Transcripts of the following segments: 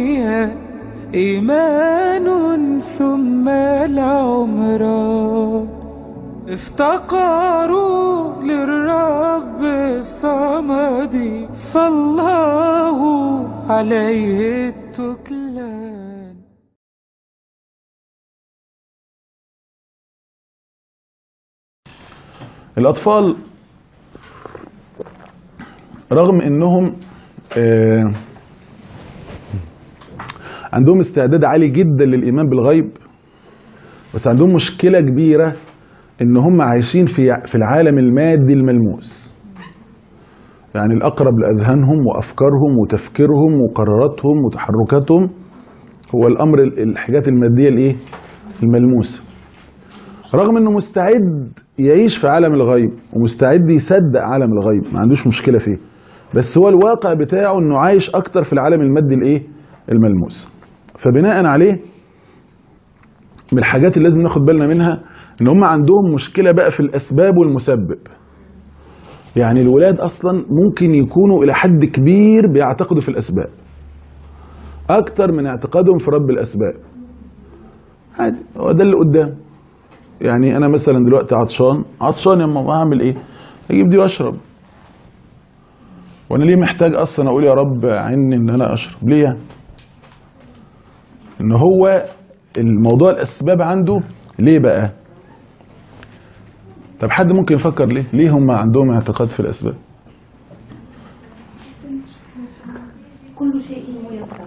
الدنيا إيمان ثم العمر افتقروا للرب الصمد فالله عليه التكلان الأطفال رغم انهم آه، عندهم استعداد عالي جدا للإيمان بالغيب بس عندهم مشكلة كبيرة ان هم عايشين في في العالم المادي الملموس يعني الأقرب لأذهانهم وأفكارهم وتفكيرهم وقراراتهم وتحركاتهم هو الأمر الحاجات المادية الإيه؟ الملموسة رغم انه مستعد يعيش في عالم الغيب ومستعد يصدق عالم الغيب ما عندوش مشكلة فيه بس هو الواقع بتاعه انه عايش اكتر في العالم المادي الايه الملموس فبناء عليه من الحاجات اللي لازم ناخد بالنا منها ان هم عندهم مشكلة بقى في الاسباب والمسبب يعني الولاد اصلا ممكن يكونوا الى حد كبير بيعتقدوا في الاسباب اكتر من اعتقادهم في رب الاسباب عادي هو ده اللي قدام يعني انا مثلا دلوقتي عطشان عطشان يا ماما هعمل ايه اجيب دي واشرب وانا ليه محتاج اصلا اقول يا رب عني ان انا اشرب ليه يعني ان هو الموضوع الاسباب عنده ليه بقى طب حد ممكن يفكر ليه ليه هم عندهم اعتقاد في الاسباب كل شيء ميسر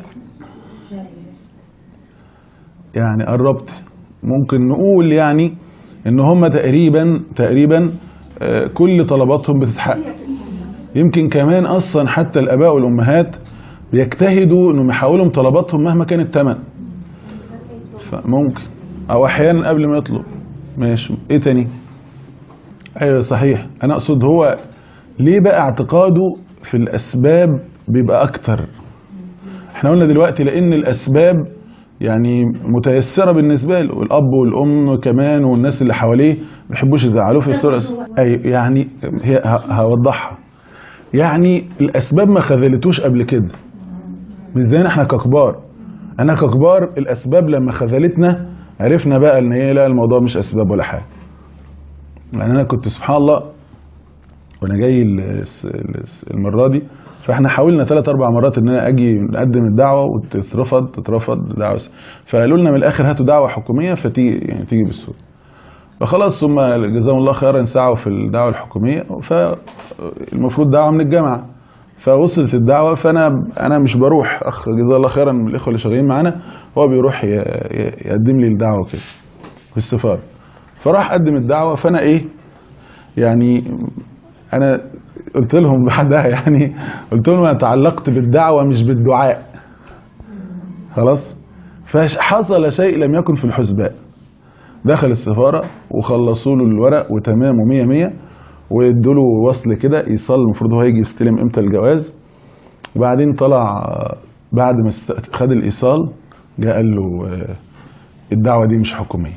يعني قربت ممكن نقول يعني ان هم تقريبا تقريبا آه، كل طلباتهم بتتحقق يمكن كمان اصلا حتى الاباء والامهات بيجتهدوا انهم يحولوا طلباتهم مهما كان الثمن فممكن او احيانا قبل ما يطلب ماشي ايه تاني ايوه صحيح انا اقصد هو ليه بقى اعتقاده في الاسباب بيبقى اكتر احنا قلنا دلوقتي لان الاسباب يعني متيسره بالنسبه له الاب والام كمان والناس اللي حواليه ما بيحبوش يزعلوه في الصوره اي يعني هي ه- هوضحها يعني الاسباب ما خذلتوش قبل كده مش زينا احنا ككبار انا ككبار الاسباب لما خذلتنا عرفنا بقى ان هي لا الموضوع مش اسباب ولا حاجه يعني انا كنت سبحان الله وانا جاي ال- الس- المره دي فاحنا حاولنا ثلاث اربع مرات ان انا اجي نقدم الدعوه وتترفض تترفض دعوه فقالوا لنا من الاخر هاتوا دعوه حكوميه فتيجي يعني تيجي بالسهوله فخلاص هم جزاهم الله خيرا سعوا في الدعوه الحكوميه فالمفروض دعوه من الجامعه فوصلت الدعوه فانا انا مش بروح اخ جزاه الله خيرا من الاخوه اللي شغالين معانا هو بيروح ي- ي- يقدم لي الدعوه كده في السفاره فراح قدم الدعوه فانا ايه يعني انا قلت لهم بعدها يعني قلت لهم انا تعلقت بالدعوه مش بالدعاء خلاص فحصل شيء لم يكن في الحسبان دخل السفاره وخلصوا له الورق وتمام ومية مية وادوا له وصل كده ايصال المفروض هو هيجي يستلم امتى الجواز وبعدين طلع آه، بعد ما است- خد الايصال جاء قال له آه، الدعوه دي مش حكوميه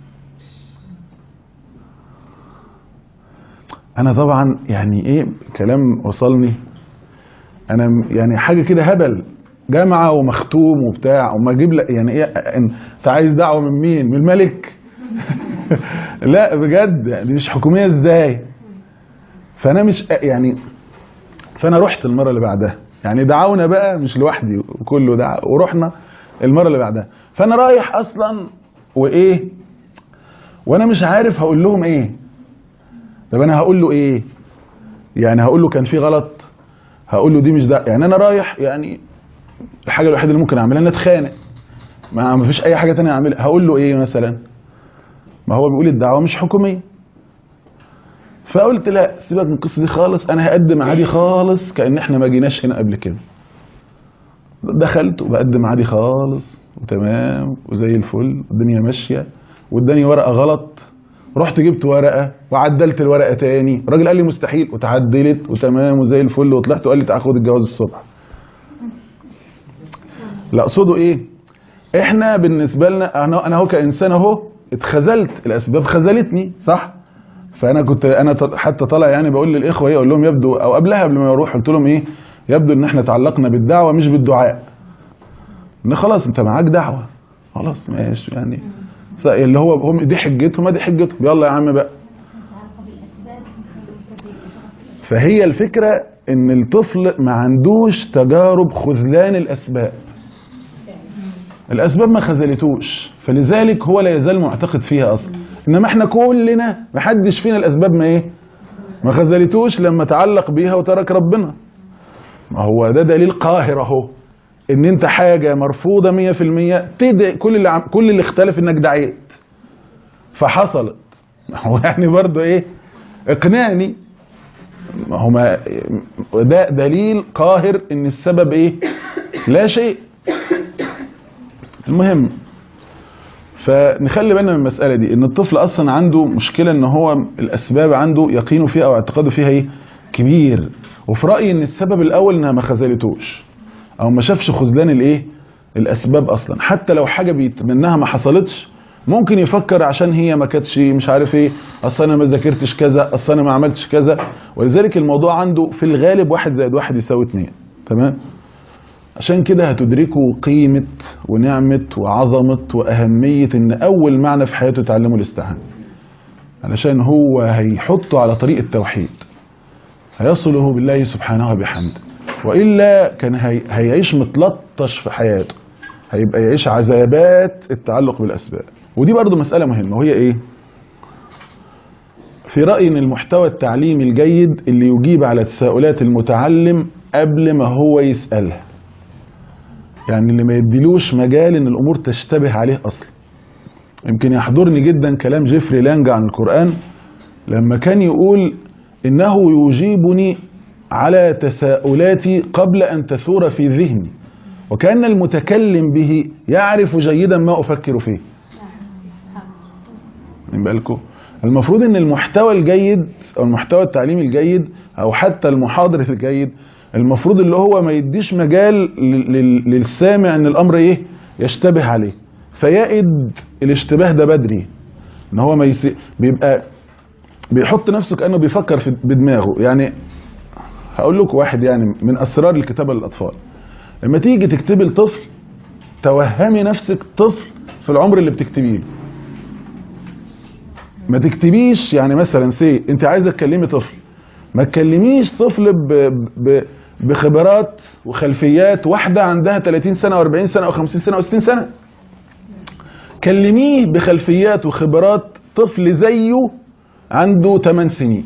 انا طبعا يعني ايه كلام وصلني انا م- يعني حاجه كده هبل جامعه ومختوم وبتاع وما اجيب لك يعني ايه انت عايز دعوه من مين من الملك لا بجد يعني مش حكوميه ازاي فانا مش يعني فانا رحت المره اللي بعدها يعني دعونا بقى مش لوحدي وكله دعا ورحنا المره اللي بعدها فانا رايح اصلا وايه وانا مش عارف هقول لهم ايه طب انا هقول له ايه يعني هقول له كان في غلط هقول له دي مش ده يعني انا رايح يعني الحاجه الوحيده اللي ممكن اعملها ان اتخانق ما ما فيش اي حاجه تانية اعملها هقول له ايه مثلا ما هو بيقول الدعوه مش حكوميه فقلت لا سيبك من القصه دي خالص انا هقدم عادي خالص كان احنا ما جيناش هنا قبل كده دخلت وبقدم عادي خالص وتمام وزي الفل والدنيا ماشيه واداني ورقه غلط رحت جبت ورقه وعدلت الورقه تاني الراجل قال لي مستحيل وتعدلت وتمام وزي الفل وطلعت وقال لي تعالى خد الجواز الصبح لا اقصده ايه احنا بالنسبه لنا انا انا اهو كانسان اهو اتخذلت الاسباب خذلتني صح فانا كنت انا ط- حتى طالع يعني بقول للاخوه ايه اقول لهم يبدو او قبلها قبل ما يروح قلت لهم ايه يبدو ان احنا تعلقنا بالدعوه مش بالدعاء ان خلاص انت معاك دعوه خلاص ماشي يعني س- اللي هو هم دي حجتهم دي حجتهم يلا يا عم بقى فهي الفكره ان الطفل ما عندوش تجارب خذلان الاسباب الاسباب ما خذلتوش فلذلك هو لا يزال معتقد فيها اصلا انما احنا كلنا ما حدش فينا الاسباب ما ايه ما خذلتوش لما تعلق بيها وترك ربنا ما هو ده دليل قاهر اهو ان انت حاجه مرفوضه 100% تدعي كل اللي عم كل اللي اختلف انك دعيت فحصلت ما هو يعني برضه ايه اقنعني ما هو ما ده دليل قاهر ان السبب ايه لا شيء المهم فنخلي بالنا من المسألة دي ان الطفل اصلا عنده مشكلة ان هو الاسباب عنده يقينه فيها او اعتقاده فيها ايه كبير وفي رأيي ان السبب الاول انها ما خذلتوش او ما شافش خذلان الايه الاسباب اصلا حتى لو حاجة بيتمناها ما حصلتش ممكن يفكر عشان هي ما كانتش مش عارف ايه اصل انا ما ذاكرتش كذا اصل انا ما عملتش كذا ولذلك الموضوع عنده في الغالب واحد زائد واحد يساوي اتنين تمام عشان كده هتدركوا قيمة ونعمة وعظمة وأهمية إن أول معنى في حياته تعلمه الاستعانة علشان هو هيحطه على طريق التوحيد هيصله بالله سبحانه وبحمده وإلا كان هي هيعيش متلطش في حياته هيبقى يعيش عذابات التعلق بالأسباب ودي برضو مسألة مهمة وهي إيه في رأيي إن المحتوى التعليمي الجيد اللي يجيب على تساؤلات المتعلم قبل ما هو يسألها يعني اللي ما يديلوش مجال ان الامور تشتبه عليه اصلا يمكن يحضرني جدا كلام جيفري لانج عن القرآن لما كان يقول انه يجيبني على تساؤلاتي قبل ان تثور في ذهني وكأن المتكلم به يعرف جيدا ما افكر فيه من بالكم المفروض ان المحتوى الجيد او المحتوى التعليمي الجيد او حتى المحاضر الجيد المفروض اللي هو ما يديش مجال لل- لل- للسامع ان الامر ايه يشتبه عليه فيئد الاشتباه ده بدري ان هو ما يس... بيبقى بيحط نفسه كانه بيفكر في بدماغه يعني هقول لكم واحد يعني من اسرار الكتابه للاطفال لما تيجي تكتبي لطفل توهمي نفسك طفل في العمر اللي بتكتبيه له ما تكتبيش يعني مثلا سي انت عايزه تكلمي طفل ما تكلميش طفل ب... ب... بخبرات وخلفيات واحدة عندها 30 سنة و40 سنة أو 50 سنة أو 60 سنة كلميه بخلفيات وخبرات طفل زيه عنده 8 سنين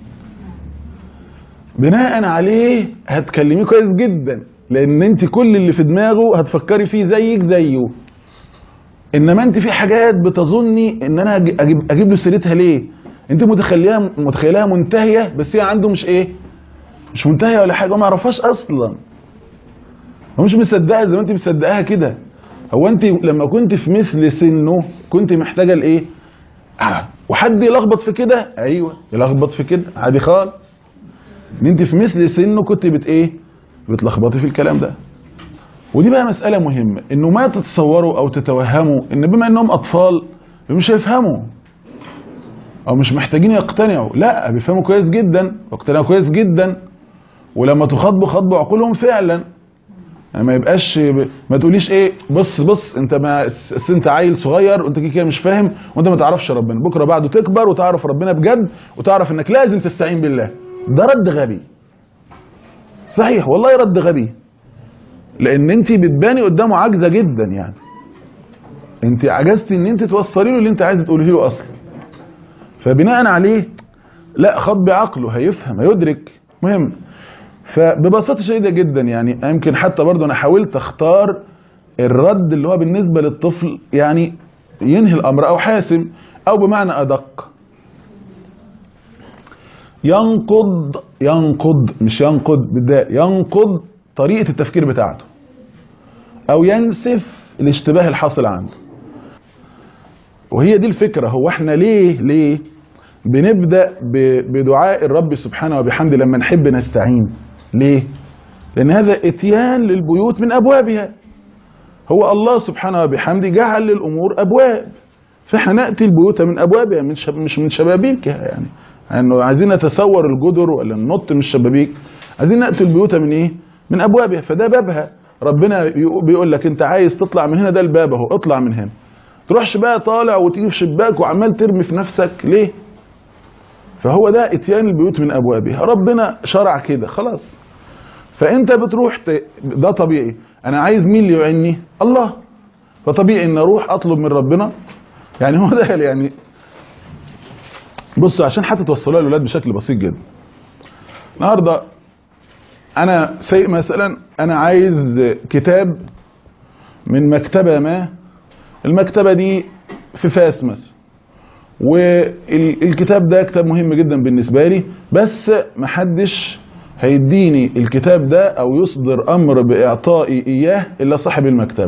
بناء عليه هتكلميه كويس جدا لان انت كل اللي في دماغه هتفكري فيه زيك زيه انما انت في حاجات بتظني ان انا أجي- اجيب اجيب له سيرتها ليه انت متخيلها متخيلها منتهيه بس هي عنده مش ايه مش منتهيه ولا حاجه هو ما يعرفهاش اصلا هو مش مصدقها زي ما انت مصدقاها كده هو انت لما كنت في مثل سنه كنت محتاجه لايه آه. وحد يلخبط في كده ايوه يلخبط في كده عادي خالص ان انت في مثل سنه كنت بت ايه بتلخبطي في الكلام ده ودي بقى مسألة مهمة انه ما تتصوروا او تتوهموا ان بما انهم اطفال مش هيفهموا او مش محتاجين يقتنعوا لا بيفهموا كويس جدا واقتنعوا كويس جدا ولما تخاطبوا خاطبوا عقولهم فعلا يعني ما يبقاش ما تقوليش ايه بص بص انت ما س- انت عيل صغير وانت كده كده مش فاهم وانت ما تعرفش ربنا بكره بعده تكبر وتعرف ربنا بجد وتعرف انك لازم تستعين بالله ده رد غبي صحيح والله رد غبي لان انت بتباني قدامه عاجزه جدا يعني انت عجزتي ان انت توصلي له اللي انت عايزه تقوليه له اصلا فبناء عليه لا خط بعقله هيفهم هيدرك مهم فببساطه شديده جدا يعني يمكن حتى برضه انا حاولت اختار الرد اللي هو بالنسبه للطفل يعني ينهي الامر او حاسم او بمعنى ادق ينقض ينقض مش ينقض بالداء ينقض طريقه التفكير بتاعته او ينسف الاشتباه الحاصل عنده وهي دي الفكره هو احنا ليه ليه بنبدا ب- بدعاء الرب سبحانه وبحمده لما نحب نستعين ليه لان هذا اتيان للبيوت من ابوابها هو الله سبحانه وبحمده جعل للامور ابواب فاحنا ناتي البيوت من ابوابها من شب مش من شبابيكها يعني انه عايزين نتصور الجدر ولا ننط من الشبابيك عايزين ناتي البيوت من ايه من ابوابها فده بابها ربنا بيقو- بيقول لك انت عايز تطلع من هنا ده الباب اهو اطلع من هنا تروحش بقى طالع وتيجي في شباك وعمال ترمي في نفسك ليه فهو ده اتيان البيوت من ابوابها ربنا شرع كده خلاص فانت بتروح ت... ده طبيعي انا عايز مين اللي يعني الله فطبيعي ان اروح اطلب من ربنا يعني هو ده يعني بصوا عشان حتى توصلوها للاولاد بشكل بسيط جدا النهارده انا سيء مثلا انا عايز كتاب من مكتبه ما المكتبه دي في فاس مثلا والكتاب ده كتاب مهم جدا بالنسبه لي بس محدش هيديني الكتاب ده او يصدر امر باعطائي اياه الا صاحب المكتبه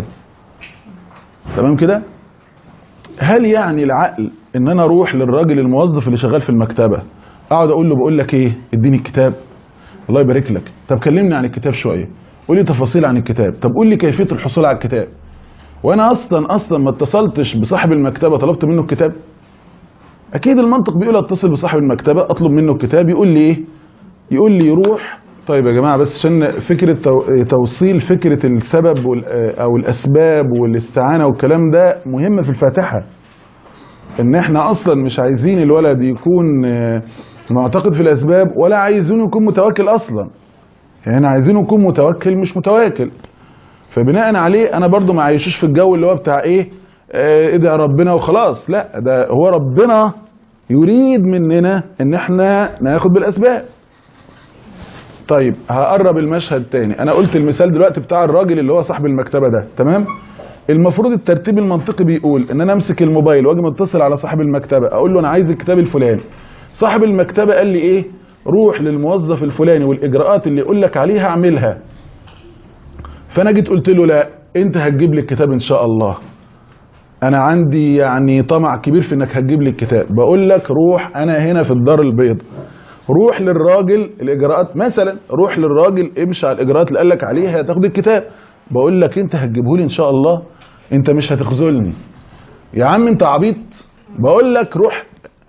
تمام كده هل يعني العقل ان انا اروح للراجل الموظف اللي شغال في المكتبه اقعد اقول له بقول لك ايه اديني الكتاب الله يبارك لك طب كلمني عن الكتاب شويه قول لي تفاصيل عن الكتاب طب قول لي كيفيه الحصول على الكتاب وانا اصلا اصلا ما اتصلتش بصاحب المكتبه طلبت منه الكتاب اكيد المنطق بيقول اتصل بصاحب المكتبه اطلب منه الكتاب يقول لي ايه يقول لي روح طيب يا جماعه بس عشان فكره تو- توصيل فكره السبب وال- او الاسباب والاستعانه والكلام ده مهم في الفاتحه ان احنا اصلا مش عايزين الولد يكون آه، معتقد في الاسباب ولا عايزينه يكون متوكل اصلا يعني احنا عايزينه يكون متوكل مش متواكل فبناء عليه انا برضو ما عايشوش في الجو اللي هو بتاع ايه آه، ادعي ربنا وخلاص لا ده هو ربنا يريد مننا ان احنا ناخد بالاسباب طيب هقرب المشهد تاني انا قلت المثال دلوقتي بتاع الراجل اللي هو صاحب المكتبه ده تمام المفروض الترتيب المنطقي بيقول ان انا امسك الموبايل واجي متصل على صاحب المكتبه اقول له انا عايز الكتاب الفلاني صاحب المكتبه قال لي ايه روح للموظف الفلاني والاجراءات اللي يقول لك عليها اعملها فانا جيت قلت له لا انت هتجيب لي الكتاب ان شاء الله انا عندي يعني طمع كبير في انك هتجيب لي الكتاب بقول لك روح انا هنا في الدار البيضاء روح للراجل الاجراءات مثلا روح للراجل امشي على الاجراءات اللي قال لك عليها هتاخد الكتاب بقول لك انت هتجيبه لي ان شاء الله انت مش هتخذلني يا عم انت عبيط بقول لك روح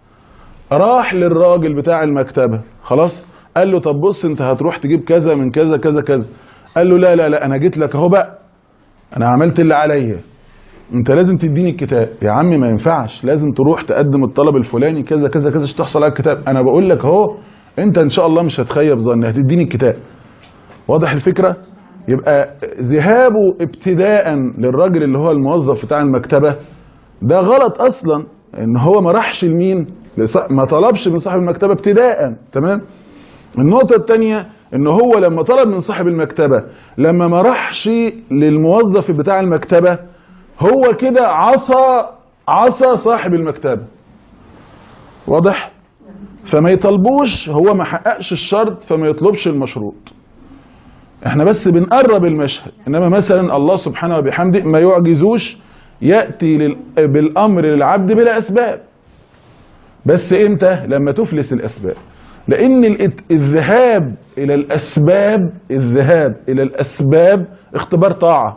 راح للراجل بتاع المكتبه خلاص قال له طب بص انت هتروح تجيب كذا من كذا كذا كذا قال له لا لا لا انا جيت لك اهو بقى انا عملت اللي عليا انت لازم تديني الكتاب يا عمي ما ينفعش لازم تروح تقدم الطلب الفلاني كذا كذا كذا عشان تحصل على الكتاب انا بقول لك اهو انت ان شاء الله مش هتخيب ظني هتديني الكتاب واضح الفكره يبقى ذهابه ابتداء للراجل اللي هو الموظف بتاع المكتبه ده غلط اصلا ان هو ما راحش لمين لص- ما طلبش من صاحب المكتبه ابتداء تمام النقطة الثانية ان هو لما طلب من صاحب المكتبة لما ما راحش للموظف بتاع المكتبة هو كده عصى عصى صاحب المكتبة واضح فما يطلبوش هو ما حققش الشرط فما يطلبش المشروط احنا بس بنقرب المشهد انما مثلا الله سبحانه وبحمده ما يعجزوش يأتي لل... بالامر للعبد بلا اسباب بس امتى لما تفلس الاسباب لان الات- الذهاب الى الاسباب الذهاب الى الاسباب اختبار طاعه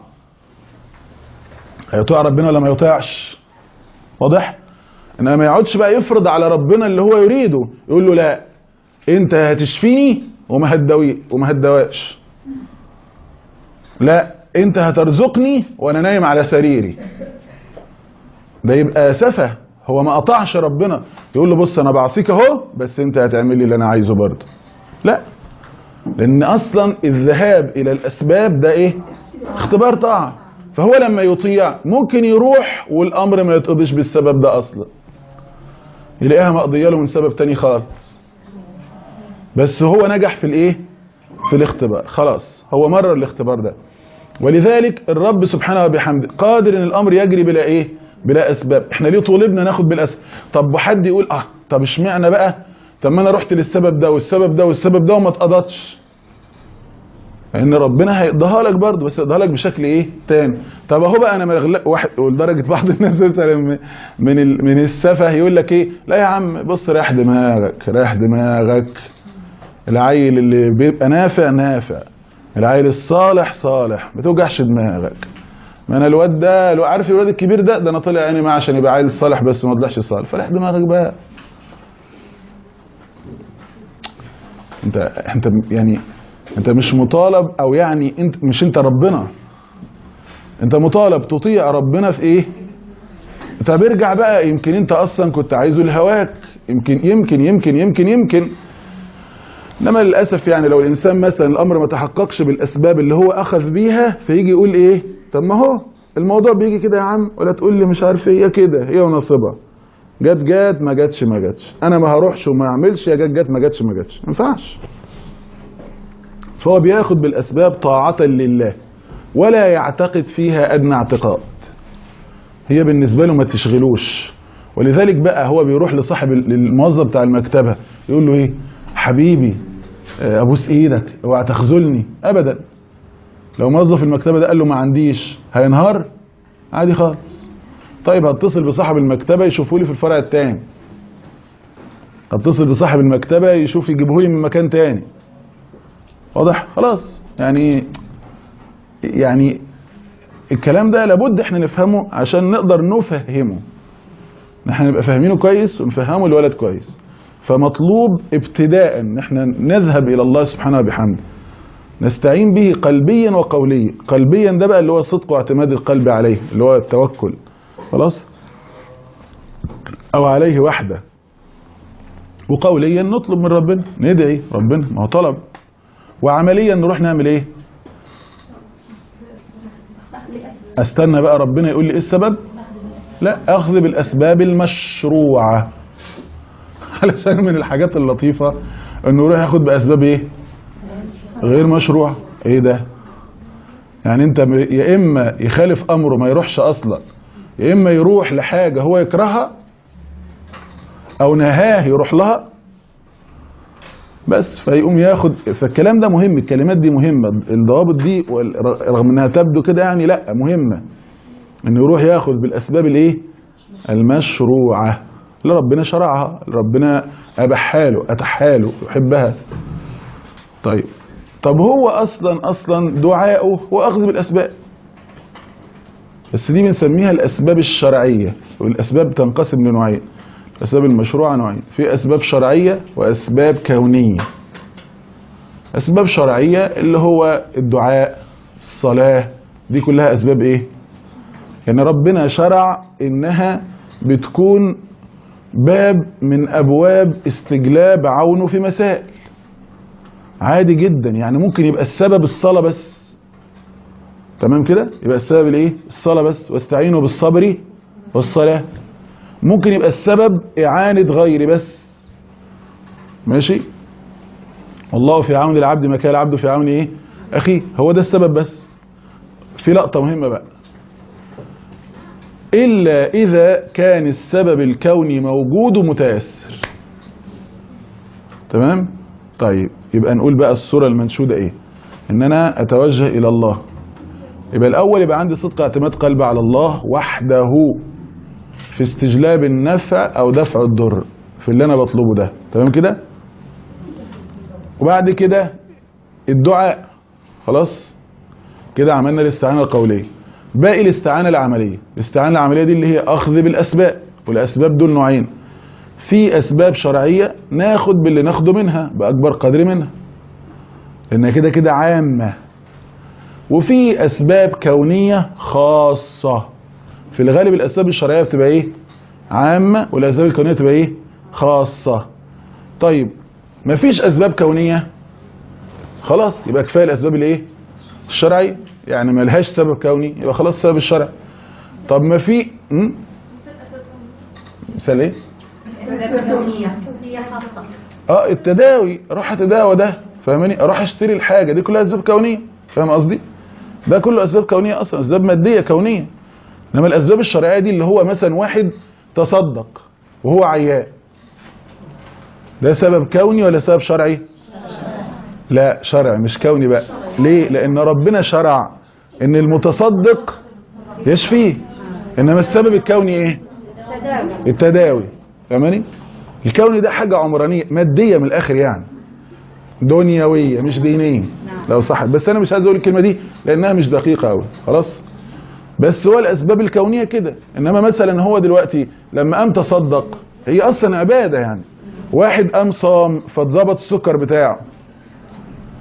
هيطيع ربنا ولا ما يطيعش واضح انما ما يقعدش بقى يفرض على ربنا اللي هو يريده يقول له لا انت هتشفيني وما هتداوي وما هتدواش لا انت هترزقني وانا نايم على سريري ده يبقى سفه هو ما قطعش ربنا يقول له بص انا بعصيك اهو بس انت هتعمل لي اللي انا عايزه برضه لا لان اصلا الذهاب الى الاسباب ده ايه اختبار طاعه فهو لما يطيع ممكن يروح والامر ما يتقضيش بالسبب ده اصلا يلاقيها مقضيه له من سبب تاني خالص بس هو نجح في الايه في الاختبار خلاص هو مرر الاختبار ده ولذلك الرب سبحانه وبحمده قادر ان الامر يجري بلا ايه بلا اسباب احنا ليه طولبنا ناخد بالاسباب طب وحد يقول اه طب اشمعنى بقى طب ما انا رحت للسبب ده والسبب ده والسبب ده وما اتقضتش لان ربنا هيقضيها لك برضه بس يقضيها لك بشكل ايه تاني طب اهو بقى انا مغلق واحد ولدرجه بعض الناس مثلا من- من ال- من السفه يقول لك ايه لا يا عم بص ريح دماغك ريح دماغك العيل اللي بيبقى نافع نافع العيل الصالح صالح ما توجعش دماغك ما انا الواد ده لو عارف الواد الكبير ده ده انا طلع عيني معاه عشان يبقى عيل صالح بس ما طلعش صالح فريح دماغك بقى انت انت يعني انت مش مطالب او يعني انت مش انت ربنا انت مطالب تطيع ربنا في ايه طب ارجع بقى يمكن انت اصلا كنت عايزه لهواك يمكن يمكن يمكن يمكن يمكن انما للاسف يعني لو الانسان مثلا الامر ما تحققش بالاسباب اللي هو اخذ بيها فيجي يقول ايه طب ما هو الموضوع بيجي كده يا عم ولا تقول لي مش عارف ايه هي كده هي ونصيبها جت جت ما جاتش ما جاتش انا ما هروحش وما اعملش يا جت جت ما جاتش ما جاتش ما ينفعش فهو بياخد بالاسباب طاعه لله ولا يعتقد فيها ادنى اعتقاد هي بالنسبه له ما تشغلوش ولذلك بقى هو بيروح لصاحب الموظف بتاع المكتبه يقول له ايه حبيبي آه، ابوس ايدك اوعى تخذلني ابدا لو موظف المكتبه ده قال له ما عنديش هينهار عادي خالص طيب هتصل بصاحب المكتبه يشوفوا لي في الفرع التاني هتصل بصاحب المكتبه يشوف يجيبه لي من مكان تاني واضح خلاص يعني يعني الكلام ده لابد احنا نفهمه عشان نقدر نفهمه احنا نبقى فاهمينه كويس ونفهمه الولد كويس فمطلوب ابتداء ان احنا نذهب الى الله سبحانه وبحمده نستعين به قلبيا وقوليا قلبيا ده بقى اللي هو صدق واعتماد القلب عليه اللي هو التوكل خلاص او عليه وحده وقوليا نطلب من ربنا ندعي ربنا ما هو طلب وعمليا نروح نعمل ايه استنى بقى ربنا يقول لي ايه السبب لا اخذ بالاسباب المشروعه علشان من الحاجات اللطيفه انه يروح ياخد باسباب ايه غير مشروع ايه ده يعني انت م- يا اما يخالف امره ما يروحش اصلا يا اما يروح لحاجه هو يكرهها او نهاه يروح لها بس فيقوم ياخد فالكلام ده مهم الكلمات دي مهمه الضوابط دي وال- رغم انها تبدو كده يعني لا مهمه انه يروح ياخد بالاسباب الايه المشروعه اللي ربنا شرعها اللي ربنا اباحها له اتاحها له يحبها طيب طب هو اصلا اصلا دعاؤه هو اخذ بالاسباب بس دي بنسميها الاسباب الشرعيه والاسباب تنقسم لنوعين الاسباب المشروعه نوعين في اسباب شرعيه واسباب كونيه اسباب شرعيه اللي هو الدعاء الصلاه دي كلها اسباب ايه يعني ربنا شرع انها بتكون باب من ابواب استجلاب عونه في مسائل عادي جدا يعني ممكن يبقى السبب الصلاة بس تمام كده يبقى السبب الايه الصلاة بس واستعينوا بالصبر والصلاة ممكن يبقى السبب إعانة غيري بس ماشي والله في عون العبد ما كان العبد في عون ايه اخي هو ده السبب بس في لقطة مهمة بقى إلا إذا كان السبب الكوني موجود ومتيسر تمام طيب يبقى نقول بقى الصورة المنشودة ايه ان انا اتوجه الى الله يبقى الاول يبقى عندي صدق اعتماد قلبي على الله وحده في استجلاب النفع او دفع الضر في اللي انا بطلبه ده تمام كده وبعد كده الدعاء خلاص كده عملنا الاستعانة القولية باقي الاستعانة العملية الاستعانة العملية دي اللي هي اخذ بالاسباب والاسباب دول نوعين في اسباب شرعية ناخد باللي ناخده منها باكبر قدر منها لانها كده كده عامة وفي اسباب كونية خاصة في الغالب الاسباب الشرعية بتبقى ايه عامة والاسباب الكونية بتبقى ايه خاصة طيب مفيش اسباب كونية خلاص يبقى كفاية الاسباب الايه الشرعية يعني ملهاش سبب كوني يبقى خلاص السبب الشرعي طب ما في م? مثال ايه هي خاصة اه التداوي اروح اتداوى ده فاهماني اروح اشتري الحاجه دي كلها اسباب كونيه فاهم قصدي ده كله اسباب كونيه اصلا اسباب ماديه كونيه انما الاسباب الشرعيه دي اللي هو مثلا واحد تصدق وهو عيان ده سبب كوني ولا سبب شرعي لا شرعي مش كوني بقى ليه لان ربنا شرع ان المتصدق يشفيه انما السبب الكوني ايه تداوي التداوي فاهماني الكوني ده حاجة عمرانية مادية من الآخر يعني دنيوية مش دينية لو صح بس أنا مش عايز أقول الكلمة دي لأنها مش دقيقة أوي خلاص بس هو الأسباب الكونية كده إنما مثلا هو دلوقتي لما قام تصدق هي أصلا عبادة يعني واحد قام صام فاتظبط السكر بتاعه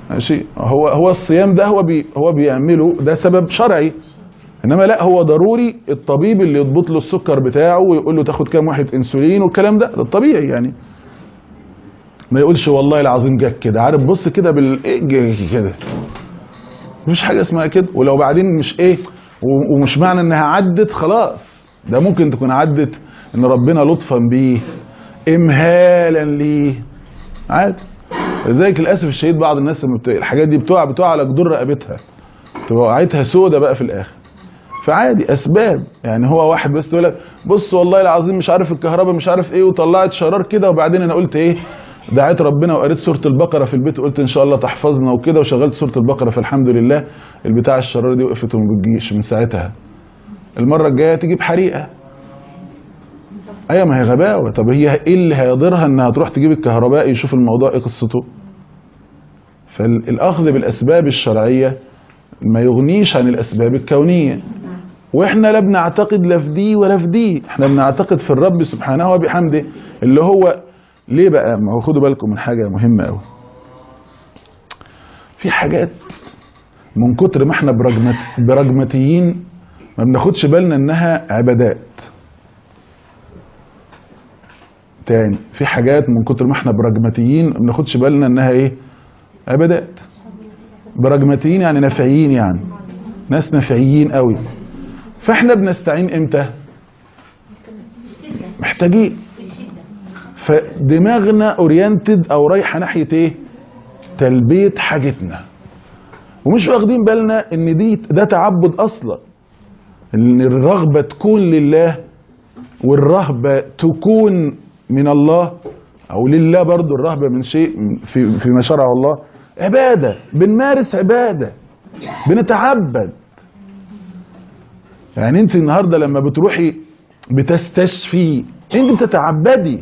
ماشي هو هو الصيام ده هو بي هو بيعمله ده سبب شرعي انما لا هو ضروري الطبيب اللي يضبط له السكر بتاعه ويقول له تاخد كام واحد انسولين والكلام ده ده الطبيعي يعني ما يقولش والله العظيم جاك كده عارف بص كده بال إيه جاك كده مفيش حاجه اسمها كده ولو بعدين مش ايه و- ومش معنى انها عدت خلاص ده ممكن تكون عدت ان ربنا لطفا بيه امهالا ليه عادي لذلك للاسف الشديد بعض الناس لما بت- الحاجات دي بتقع بتقع على جدور رقبتها تبقى وقعتها سودة بقى في الاخر فعادي اسباب يعني هو واحد بس يقول لك بص والله العظيم مش عارف الكهرباء مش عارف ايه وطلعت شرار كده وبعدين انا قلت ايه دعيت ربنا وقريت سوره البقره في البيت وقلت ان شاء الله تحفظنا وكده وشغلت سوره البقره فالحمد لله البتاع الشرار دي وقفت وما بتجيش من ساعتها المره الجايه تجيب حريقه ايوه ما هي غباوه طب هي ايه اللي هيضرها انها تروح تجيب الكهرباء يشوف الموضوع ايه قصته فالاخذ بالاسباب الشرعيه ما يغنيش عن الاسباب الكونيه واحنا لا بنعتقد لا في دي ولا في دي احنا بنعتقد في الرب سبحانه وبحمده اللي هو ليه بقى ما هو خدوا بالكم من حاجه مهمه قوي في حاجات من كتر ما احنا برجمت برجمتيين ما بناخدش بالنا انها عبادات تاني في حاجات من كتر ما احنا براجماتيين ما بناخدش بالنا انها ايه عبادات براجماتيين يعني نافعين يعني ناس نافعين قوي فاحنا بنستعين امتى محتاجين فدماغنا اورينتد او رايحه ناحيه ايه تلبيه حاجتنا ومش واخدين بالنا ان دي ده تعبد اصلا ان الرغبه تكون لله والرهبه تكون من الله او لله برضو الرهبه من شيء في فيما شرعه الله عباده بنمارس عباده بنتعبد يعني انت النهارده لما بتروحي بتستشفي انت بتتعبدي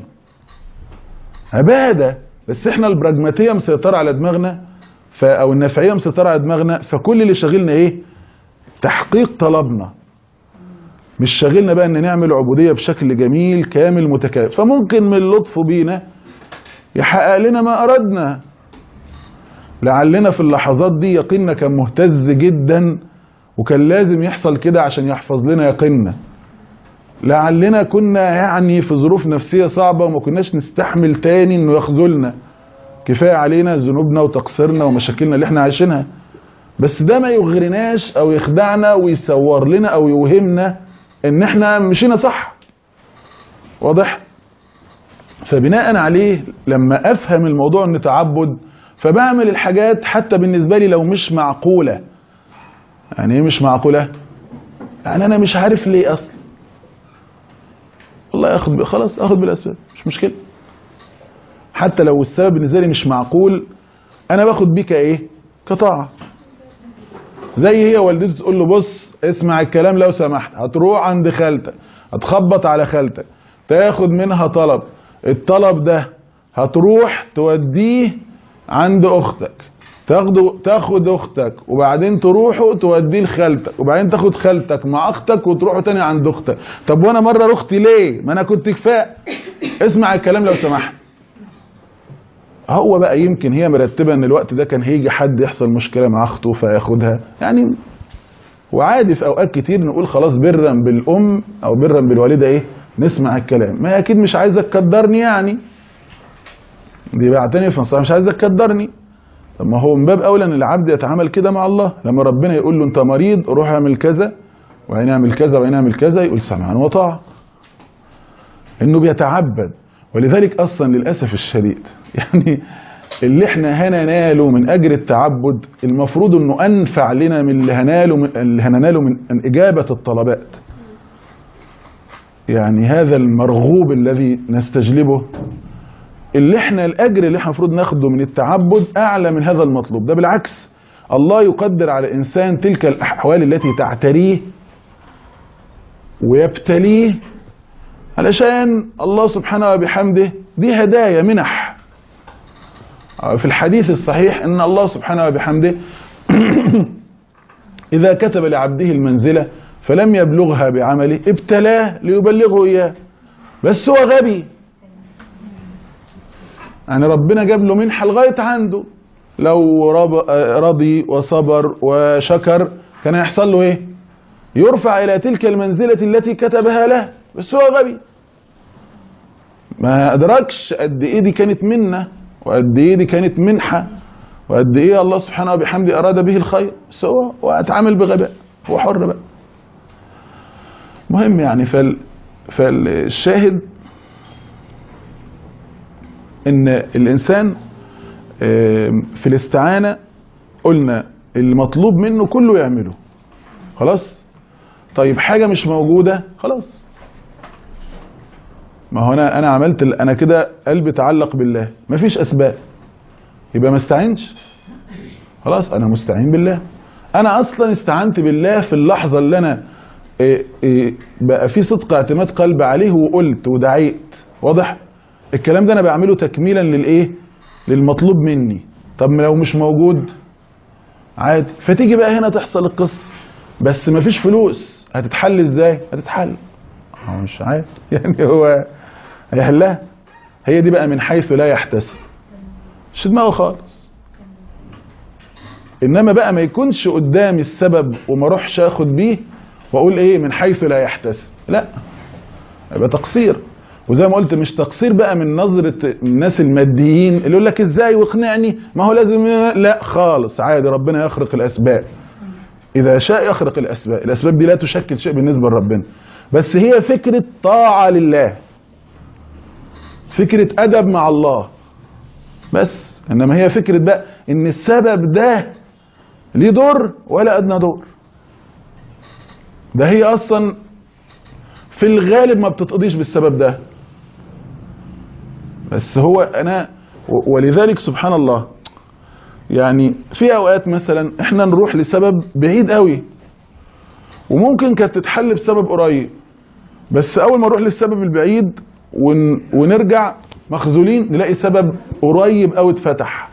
عباده بس احنا البراجماتيه مسيطره على دماغنا ف او النفعيه مسيطره على دماغنا فكل اللي شاغلنا ايه تحقيق طلبنا مش شاغلنا بقى ان نعمل عبوديه بشكل جميل كامل متكامل فممكن من لطفه بينا يحقق لنا ما اردنا لعلنا في اللحظات دي يقيننا كان مهتز جدا وكان لازم يحصل كده عشان يحفظ لنا يقيننا لعلنا كنا يعني في ظروف نفسية صعبة وما كناش نستحمل تاني انه يخذلنا كفاية علينا ذنوبنا وتقصيرنا ومشاكلنا اللي احنا عايشينها بس ده ما يغرناش او يخدعنا ويصور لنا او يوهمنا ان احنا مشينا صح واضح فبناء عليه لما افهم الموضوع ان تعبد فبعمل الحاجات حتى بالنسبة لي لو مش معقولة يعني ايه مش معقولة يعني انا مش عارف ليه اصلا والله اخد خلاص اخد بالاسباب مش مشكلة حتى لو السبب بالنسبة لي مش معقول انا باخد بيه كايه كطاعة زي هي والدته تقول له بص اسمع الكلام لو سمحت هتروح عند خالتك هتخبط على خالتك تاخد منها طلب الطلب ده هتروح توديه عند اختك تاخده تاخد اختك وبعدين تروحوا توديه لخالتك وبعدين تاخد خالتك مع اختك وتروحوا تاني عند اختك طب وانا مره رحت ليه ما انا كنت كفاء اسمع الكلام لو سمحت هو بقى يمكن هي مرتبه ان الوقت ده كان هيجي حد يحصل مشكله مع اخته فياخدها يعني وعادي في اوقات كتير نقول خلاص برا بالام او برا بالوالده ايه نسمع الكلام ما هي اكيد مش عايزه تكدرني يعني دي بقى تاني في مصر مش عايزه تكدرني طب ما هو من باب اولى ان العبد يتعامل كده مع الله لما ربنا يقول له انت مريض روح اعمل كذا وبعدين اعمل كذا وبعدين اعمل كذا يقول سمعا وطاعه انه بيتعبد ولذلك اصلا للاسف الشديد يعني اللي احنا هنناله من اجر التعبد المفروض انه انفع لنا من اللي هناله من اللي هنناله من اجابه الطلبات يعني هذا المرغوب الذي نستجلبه اللي احنا الاجر اللي احنا المفروض ناخده من التعبد اعلى من هذا المطلوب ده بالعكس الله يقدر على الانسان تلك الاحوال التي تعتريه ويبتليه علشان الله سبحانه وبحمده دي هدايا منح في الحديث الصحيح ان الله سبحانه وبحمده اذا كتب لعبده المنزله فلم يبلغها بعمله ابتلاه ليبلغه اياه بس هو غبي يعني ربنا جاب له منحه لغايه عنده لو رب- رضي وصبر وشكر كان يحصل له ايه يرفع الى تلك المنزلة التي كتبها له بس هو غبي ما ادركش قد ايه دي كانت منة وقد ايه دي كانت منحة وقد ايه الله سبحانه وبحمده اراد به الخير بس هو واتعامل بغباء هو حر بقى مهم يعني فال فالشاهد ان الانسان آم، في الاستعانة قلنا المطلوب منه كله يعمله خلاص طيب حاجة مش موجودة خلاص ما هو انا انا عملت ال- انا كده قلبي تعلق بالله مفيش اسباب يبقى ما استعينش خلاص انا مستعين بالله انا اصلا استعنت بالله في اللحظة اللي انا إيه إيه بقى في صدق اعتماد قلب عليه وقلت ودعيت واضح الكلام ده انا بعمله تكميلا للايه للمطلوب مني طب لو مش موجود عادي فتيجي بقى هنا تحصل القصه بس مفيش فلوس هتتحل ازاي هتتحل هو مش عارف يعني هو هيحلها هي دي بقى من حيث لا يحتسب مش دماغه خالص انما بقى ما يكونش قدامي السبب وما اروحش اخد بيه واقول ايه من حيث لا يحتسب لا يبقى تقصير وزي ما قلت مش تقصير بقى من نظرة الناس الماديين اللي يقول لك ازاي واقنعني ما هو لازم لا خالص عادي ربنا يخرق الاسباب اذا شاء يخرق الاسباب الاسباب دي لا تشكل شيء بالنسبة لربنا بس هي فكرة طاعة لله فكرة ادب مع الله بس انما هي فكرة بقى ان السبب ده ليه دور ولا ادنى دور ده هي اصلا في الغالب ما بتتقضيش بالسبب ده بس هو انا و- ولذلك سبحان الله يعني في اوقات مثلا احنا نروح لسبب بعيد قوي وممكن كانت تتحل بسبب قريب بس اول ما نروح للسبب البعيد ون ونرجع مخذولين نلاقي سبب قريب قوي اتفتح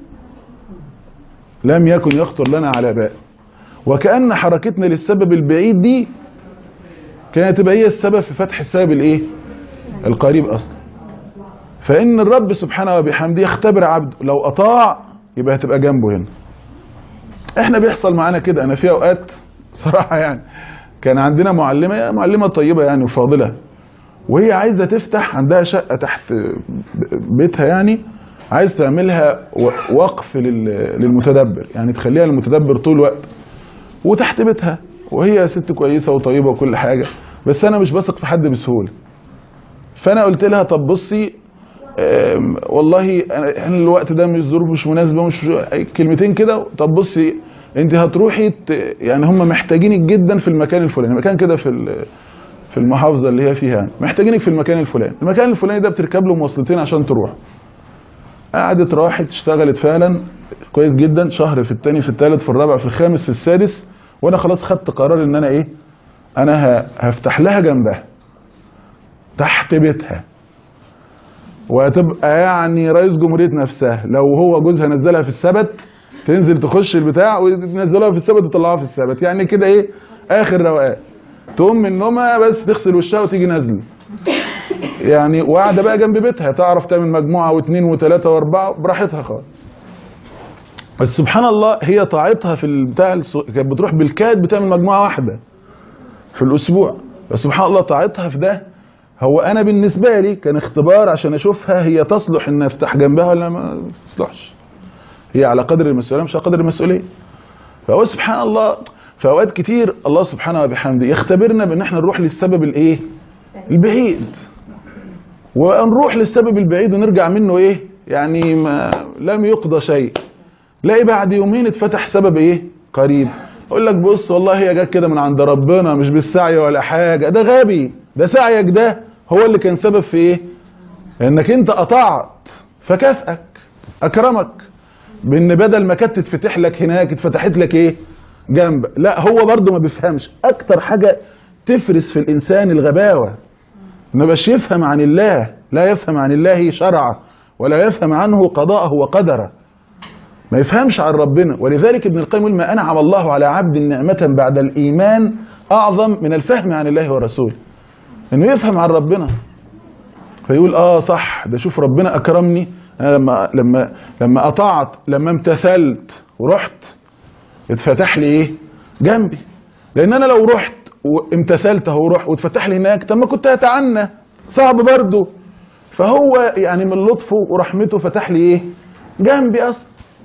لم يكن يخطر لنا على بال وكأن حركتنا للسبب البعيد دي كانت تبقى هي السبب في فتح السبب الايه القريب اصلا فان الرب سبحانه وبحمده يختبر عبده لو اطاع يبقى هتبقى جنبه هنا احنا بيحصل معانا كده انا في اوقات صراحه يعني كان عندنا معلمه معلمه طيبه يعني وفاضله وهي عايزه تفتح عندها شقه تحت بيتها يعني عايز تعملها و- وقف لل- للمتدبر يعني تخليها للمتدبر طول الوقت وتحت بيتها وهي ست كويسه وطيبه وكل حاجه بس انا مش بثق في حد بسهوله فانا قلت لها طب بصي آم، والله أنا- احنا الوقت ده مش ظروف مش مناسبه مش كلمتين كده طب بصي انت هتروحي ت- يعني هم محتاجينك جدا في المكان الفلاني مكان كده في ال- في المحافظه اللي هي فيها يعني. محتاجينك في المكان الفلاني المكان الفلاني ده بتركب له مواصلتين عشان تروح قعدت راحت اشتغلت فعلا كويس جدا شهر في الثاني في الثالث في الرابع في الخامس في السادس وانا خلاص خدت قرار ان انا ايه انا ه- هفتح لها جنبها تحت بيتها وهتبقى يعني رئيس جمهورية نفسها لو هو جوزها نزلها في السبت تنزل تخش البتاع وتنزلها في السبت وتطلعها في السبت يعني كده ايه اخر روقان تقوم من نومها بس تغسل وشها وتيجي نازله يعني وقاعده بقى جنب بيتها تعرف تعمل مجموعه واثنين وثلاثه واربعه براحتها خالص بس سبحان الله هي طاعتها في البتاع الس- كانت بتروح بالكاد بتعمل مجموعه واحده في الاسبوع بس سبحان الله طاعتها في ده هو انا بالنسبه لي كان اختبار عشان اشوفها هي تصلح ان افتح جنبها ولا ما تصلحش هي على قدر المسؤوليه مش على قدر المسؤوليه فهو سبحان الله في اوقات كتير الله سبحانه وبحمده يختبرنا بان احنا نروح للسبب الايه البعيد ونروح للسبب البعيد ونرجع منه ايه يعني ما لم يقضى شيء لاقي بعد يومين اتفتح سبب ايه قريب اقول لك بص والله هي جت كده من عند ربنا مش بالسعي ولا حاجه ده غبي ده سعيك ده هو اللي كان سبب في ايه لانك انت قطعت فكافئك اكرمك بان بدل ما كانت تتفتح لك هناك اتفتحت لك ايه جنب لا هو برضه ما بيفهمش اكتر حاجه تفرس في الانسان الغباوه ما بقاش يفهم عن الله لا يفهم عن الله شرعه ولا يفهم عنه قضاءه وقدره ما يفهمش عن ربنا ولذلك ابن القيم يقول ما انعم الله على عبد نعمه بعد الايمان اعظم من الفهم عن الله ورسوله انه يفهم عن ربنا فيقول اه صح ده شوف ربنا اكرمني انا لما لما لما قطعت لما امتثلت ورحت اتفتح لي ايه جنبي لان انا لو رحت وامتثلت اهو ورحت واتفتح لي هناك طب ما كنت هتعنى صعب برضه فهو يعني من لطفه ورحمته فتح لي ايه جنبي اصلا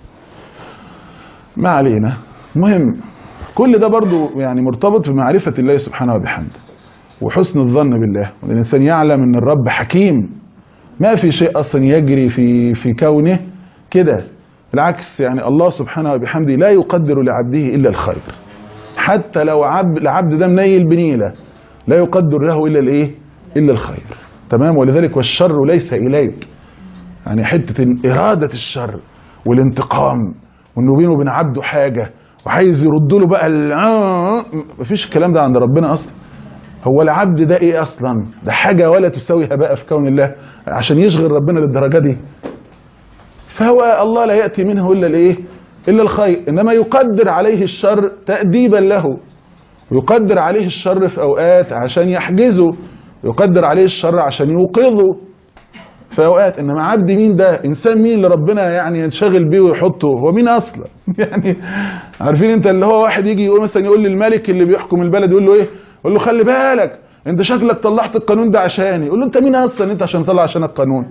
ما علينا مهم كل ده برضو يعني مرتبط بمعرفة الله سبحانه وبحمده وحسن الظن بالله وان الانسان يعلم ان الرب حكيم ما في شيء اصلا يجري في في كونه كده بالعكس يعني الله سبحانه وبحمده لا يقدر لعبده الا الخير حتى لو عبد العبد ده منيل بنيله لا يقدر له الا الايه الا الخير تمام ولذلك والشر ليس اليك يعني حته اراده الشر والانتقام وانه بينه وبين عبده حاجه وعايز يرد له بقى ال- آه، مفيش الكلام ده عند ربنا اصلا هو العبد ده ايه اصلا ده حاجه ولا تساوي هباء في كون الله عشان يشغل ربنا للدرجه دي فهو الله لا ياتي منه الا الايه الا الخير انما يقدر عليه الشر تاديبا له يقدر عليه الشر في اوقات عشان يحجزه يقدر عليه الشر عشان يوقظه في اوقات انما عبد مين ده انسان مين اللي ربنا يعني ينشغل بيه ويحطه هو مين اصلا يعني عارفين انت اللي هو واحد يجي يقول مثلا يقول للملك اللي بيحكم البلد يقول له ايه يقول له خلي بالك انت شكلك طلعت القانون ده عشاني يقول له انت مين اصلا انت عشان تطلع عشان القانون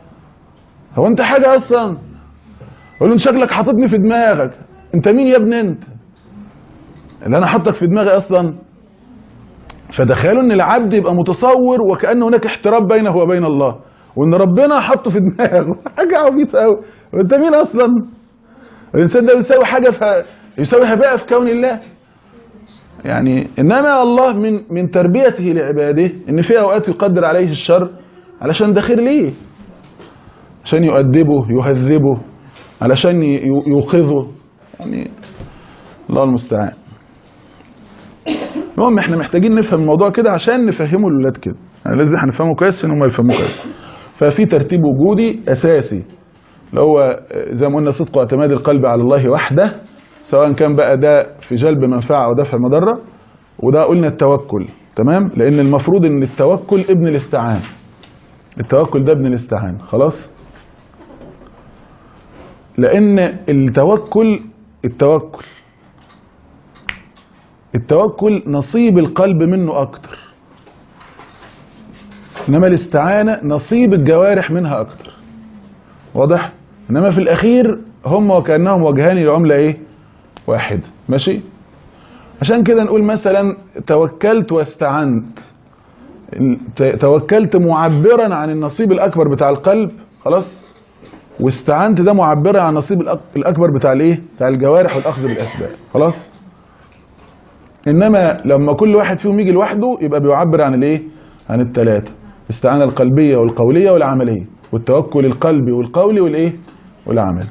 هو انت حاجه اصلا يقول له انت شكلك حاططني في دماغك انت مين يا ابني انت اللي انا حاطك في دماغي اصلا فتخيلوا ان العبد يبقى متصور وكأن هناك احترام بينه وبين الله وان ربنا حطه في دماغه حاجه عبيطه قوي وانت مين اصلا الانسان ده يساوي حاجه في يساوي هباء في كون الله يعني انما الله من من تربيته لعباده ان في اوقات يقدر عليه الشر علشان ده خير ليه عشان يؤدبه يهذبه علشان ي- يوقظه يعني الله المستعان المهم احنا محتاجين نفهم الموضوع كده عشان نفهمه للولاد كده يعني لازم هنفهمه كويس ان هم يفهموه كويس ففي ترتيب وجودي اساسي اللي هو زي ما قلنا صدق واعتماد القلب على الله وحده سواء كان بقى ده في جلب منفعه او دفع مضره وده قلنا التوكل تمام لان المفروض ان التوكل ابن الاستعان التوكل ده ابن الاستعان خلاص لان التوكل التوكل التوكل نصيب القلب منه اكتر انما الاستعانه نصيب الجوارح منها اكتر واضح انما في الاخير هم وكانهم وجهان لعمله ايه واحده ماشي عشان كده نقول مثلا توكلت واستعنت ت- توكلت معبرا عن النصيب الاكبر بتاع القلب خلاص واستعنت ده معبرا عن النصيب الأك- الاكبر بتاع الايه بتاع الجوارح والاخذ بالاسباب خلاص انما لما كل واحد فيهم يجي لوحده يبقى بيعبر عن الايه عن الثلاثه الاستعانه القلبيه والقوليه والعمليه والتوكل القلبي والقولي والايه والعمل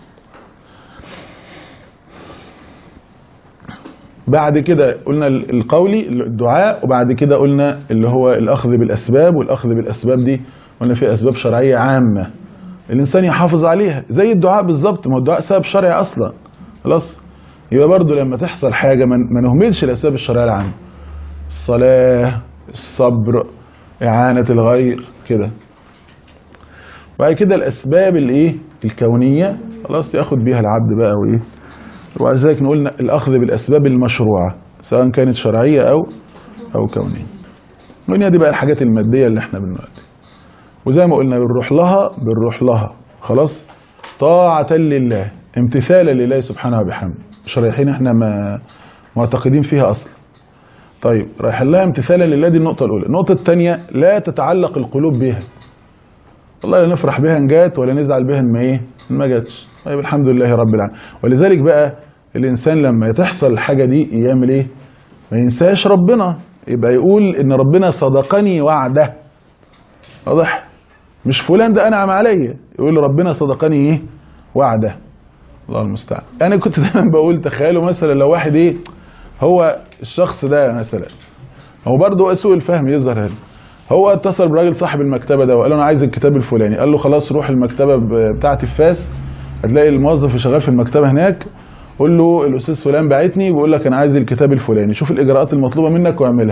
بعد كده قلنا القولي الدعاء وبعد كده قلنا اللي هو الاخذ بالاسباب والاخذ بالاسباب دي قلنا في اسباب شرعيه عامه الانسان يحافظ عليها زي الدعاء بالظبط ما هو الدعاء سبب شرعي اصلا خلاص يبقى برضو لما تحصل حاجه ما ما نهملش الاسباب الشرعيه العامه الصلاه الصبر اعانه الغير كده وبعد كده الاسباب الايه الكونيه خلاص ياخد بيها العبد بقى وايه وبعد ذلك نقول الاخذ بالاسباب المشروعه سواء كانت شرعيه او او كونيه وهنا دي بقى الحاجات الماديه اللي احنا بنقول وزي ما قلنا بنروح لها بنروح لها خلاص طاعه لله امتثالا لله سبحانه وبحمده مش رايحين احنا ما معتقدين فيها اصلا طيب رايحين لها امتثالا لله دي النقطه الاولى النقطه الثانيه لا تتعلق القلوب بها والله لا نفرح بها ان جات ولا نزعل بها ان ما ايه إن ما جاتش طيب الحمد لله رب العالمين ولذلك بقى الانسان لما تحصل الحاجه دي يعمل ايه ما ينساش ربنا يبقى يقول ان ربنا صدقني وعده واضح مش فلان ده انعم عليا يقول ربنا صدقني ايه وعده الله المستعان انا كنت دايما بقول تخيلوا مثلا لو واحد ايه هو الشخص ده مثلا هو برضه سوء الفهم يظهر هنا هو اتصل براجل صاحب المكتبه ده وقال له انا عايز الكتاب الفلاني قال له خلاص روح المكتبه ب- بتاعتي في فاس هتلاقي الموظف اللي شغال في المكتبه هناك قول له الاستاذ فلان باعتني بيقول لك انا عايز الكتاب الفلاني شوف الاجراءات المطلوبه منك واعملها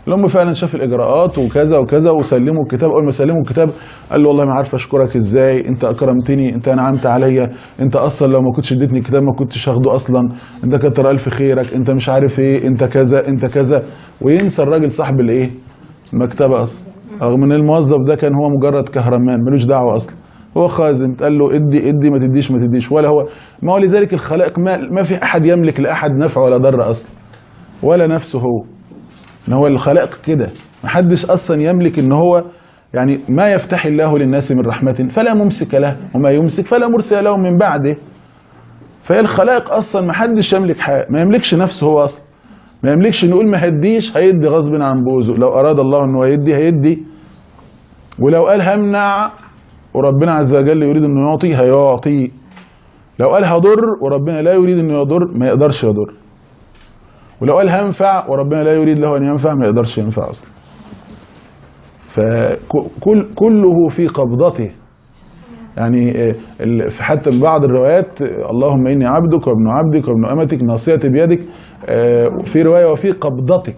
الام فعلا شاف الاجراءات وكذا وكذا وسلموا الكتاب اول ما سلموا الكتاب قال له والله ما عارف اشكرك ازاي انت اكرمتني انت انعمت عليا انت اصلا لو ما كنتش اديتني الكتاب ما كنتش هاخده اصلا انت كتر الف خيرك انت مش عارف ايه انت كذا انت كذا وينسى الراجل صاحب الايه المكتبه اصلا رغم ان الموظف ده كان هو مجرد كهرمان ملوش دعوه اصلا هو خازن قال له ادي ادي ما تديش ما تديش ولا هو ما هو لذلك الخلائق ما, ما في احد يملك لاحد نفع ولا ضر اصلا ولا نفسه هو ان هو الخلائق كده محدش اصلا يملك ان هو يعني ما يفتح الله للناس من رحمة فلا ممسك له وما يمسك فلا مرسل له من بعده فهي الخلائق اصلا محدش يملك حاجه ما يملكش نفسه هو اصلا ما يملكش نقول ما هديش هيدي غصب عن بوزه لو اراد الله انه يدي هيدي ولو قال همنع وربنا عز وجل يريد انه يعطي هيعطي لو قال هضر وربنا لا يريد انه يضر ما يقدرش يضر ولو قال هنفع وربنا لا يريد له ان ينفع ما يقدرش ينفع اصلا فكل كله في قبضته يعني في حتى من بعض الروايات اللهم اني عبدك وابن عبدك وابن امتك ناصيتي بيدك في روايه وفي قبضتك